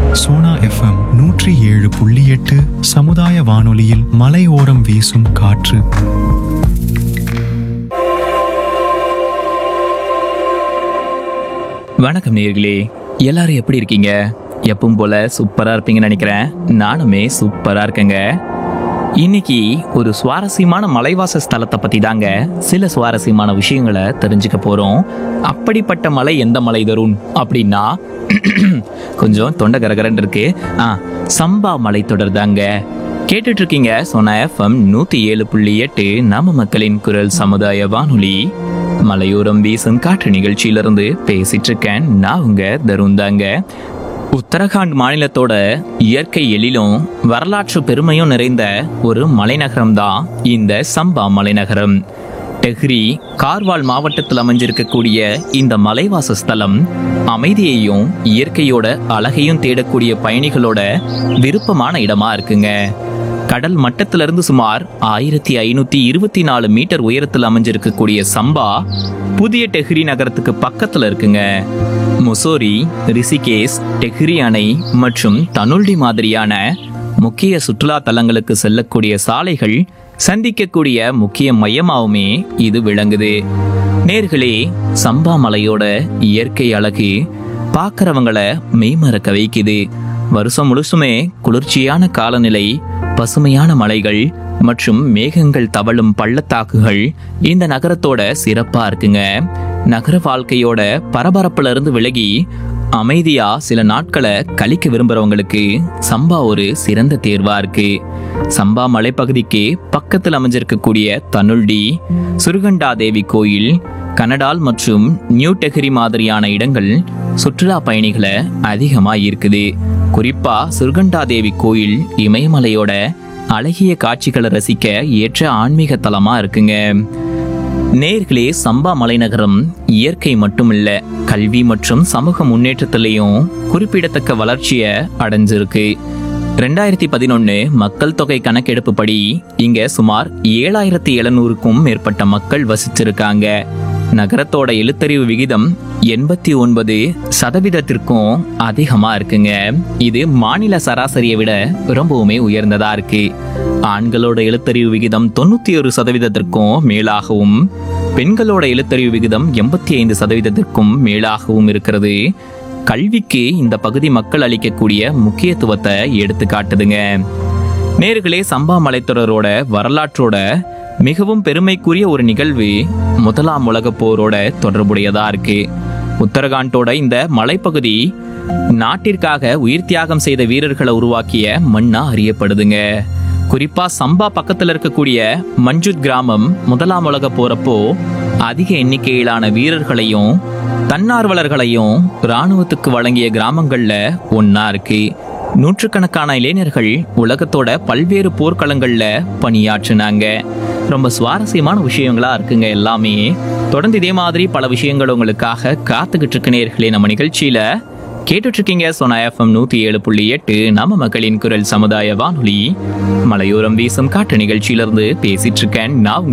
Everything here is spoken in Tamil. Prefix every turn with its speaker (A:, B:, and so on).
A: சோனா எஃப்எம் நூற்றி ஏழு புள்ளி எட்டு சமுதாய வானொலியில் மலையோரம் வீசும் காற்று
B: வணக்கம் நேர்களே எல்லாரும் எப்படி இருக்கீங்க எப்பவும் போல சூப்பரா இருப்பீங்கன்னு நினைக்கிறேன் நானுமே சூப்பரா இருக்கேங்க இன்னைக்கு ஒரு சுவாரஸ்யமான மலைவாச ஸ்தலத்தை பத்தி தாங்க சில சுவாரஸ்யமான விஷயங்களை தெரிஞ்சுக்க போறோம் அப்படிப்பட்ட மலை எந்த மலை தரும் அப்படின்னா கொஞ்சம் தொண்டை கரகரன்னு இருக்கு ஆ சம்பா மலை தொடர் தாங்க கேட்டுட்டு இருக்கீங்க சொன்ன எஃப்எம் நூத்தி ஏழு புள்ளி எட்டு நம்ம மக்களின் குரல் சமுதாய வானொலி மலையோரம் வீசும் காற்று நிகழ்ச்சியிலிருந்து பேசிட்டு இருக்கேன் நான் உங்க தருண் தாங்க உத்தரகாண்ட் மாநிலத்தோட இயற்கை எழிலும் வரலாற்று பெருமையும் நிறைந்த ஒரு மலைநகரம் தான் இந்த சம்பா மலைநகரம் டெஹ்ரி கார்வால் மாவட்டத்தில் அமைஞ்சிருக்கக்கூடிய இந்த மலைவாச ஸ்தலம் அமைதியையும் இயற்கையோட அழகையும் தேடக்கூடிய பயணிகளோட விருப்பமான இடமா இருக்குங்க கடல் மட்டத்திலிருந்து சுமார் ஆயிரத்தி ஐநூத்தி இருபத்தி நாலு மீட்டர் உயரத்தில் அமைஞ்சிருக்கக்கூடிய சம்பா புதிய டெஹ்ரி நகரத்துக்கு பக்கத்துல இருக்குங்க முசோரி ரிஷிகேஸ் டெஹ்ரி அணை மற்றும் தனுல்டி மாதிரியான முக்கிய சுற்றுலா தலங்களுக்கு செல்லக்கூடிய சாலைகள் சந்திக்கக்கூடிய முக்கிய மையமாவுமே இது விளங்குது நேர்களே சம்பா மலையோட இயற்கை அழகு பார்க்கறவங்கள மெய்மறக்க வைக்குது வருஷம் முழுசுமே குளிர்ச்சியான காலநிலை பசுமையான மலைகள் மற்றும் மேகங்கள் தவழும் பள்ளத்தாக்குகள் இந்த நகரத்தோட சிறப்பா இருக்குங்க நகர வாழ்க்கையோட பரபரப்புல இருந்து விலகி அமைதியா சில நாட்களை கழிக்க விரும்புறவங்களுக்கு சம்பா ஒரு சிறந்த தேர்வா இருக்கு சம்பா மலைப்பகுதிக்கு பக்கத்தில் அமைஞ்சிருக்கக்கூடிய தனுல்டி சுருகண்டா தேவி கோயில் கனடால் மற்றும் நியூ டெஹரி மாதிரியான இடங்கள் சுற்றுலா பயணிகளை அதிகமா ஈர்க்குது குறிப்பா சுருகண்டா தேவி கோயில் இமயமலையோட அழகிய காட்சிகளை ரசிக்க ஏற்ற ஆன்மீக தலமா இருக்குங்க நேர்களே சம்பா மலைநகரம் இயற்கை மட்டுமில்ல கல்வி மற்றும் சமூக முன்னேற்றத்திலையும் குறிப்பிடத்தக்க வளர்ச்சியை அடைஞ்சிருக்கு ரெண்டாயிரத்தி பதினொன்னு மக்கள் தொகை கணக்கெடுப்புப்படி இங்க சுமார் ஏழாயிரத்தி எழுநூறுக்கும் மேற்பட்ட மக்கள் வசிச்சிருக்காங்க நகரத்தோட எழுத்தறிவு விகிதம் எண்பத்தி ஒன்பது சதவீதத்திற்கும் அதிகமா இருக்குங்க இது மாநில சராசரியை விட ரொம்பவுமே உயர்ந்ததா இருக்கு ஆண்களோட எழுத்தறிவு விகிதம் தொண்ணூத்தி ஒரு சதவீதத்திற்கும் மேலாகவும் பெண்களோட எழுத்தறிவு விகிதம் எண்பத்தி ஐந்து சதவீதத்திற்கும் மேலாகவும் இருக்கிறது கல்விக்கு இந்த பகுதி மக்கள் அளிக்கக்கூடிய முக்கியத்துவத்தை எடுத்து காட்டுதுங்க நேர்களே சம்பா மலைத்தொடரோட வரலாற்றோட மிகவும் பெருமைக்குரிய ஒரு நிகழ்வு முதலாம் உலகப் போரோட தொடர்புடையதா இருக்கு உத்தரகாண்டோட இந்த மலைப்பகுதி நாட்டிற்காக உயிர் தியாகம் செய்த வீரர்களை உருவாக்கிய மண்ணா அறியப்படுதுங்க குறிப்பா சம்பா பக்கத்துல இருக்கக்கூடிய மஞ்சுத் கிராமம் முதலாம் உலக போறப்போ அதிக எண்ணிக்கையிலான வீரர்களையும் தன்னார்வலர்களையும் இராணுவத்துக்கு வழங்கிய கிராமங்கள்ல ஒன்னா இருக்கு நூற்றுக்கணக்கான இளைஞர்கள் உலகத்தோட பல்வேறு போர்க்களங்கள்ல பணியாற்றினாங்க ரொம்ப சுவாரஸ்யமான விஷயங்களா இருக்குங்க எல்லாமே தொடர்ந்து இதே மாதிரி பல விஷயங்கள் உங்களுக்காக காத்துக்கிட்டு இருக்க நேர்களே நம்ம நிகழ்ச்சியில கேட்டுட்டு இருக்கீங்க சோனா எஃப்எம் நூத்தி ஏழு புள்ளி எட்டு நம்ம மக்களின் குரல் சமுதாய வானொலி மலையோரம் வீசும் காட்டு நிகழ்ச்சியிலிருந்து பேசிட்டு இருக்கேன் நான் உங்க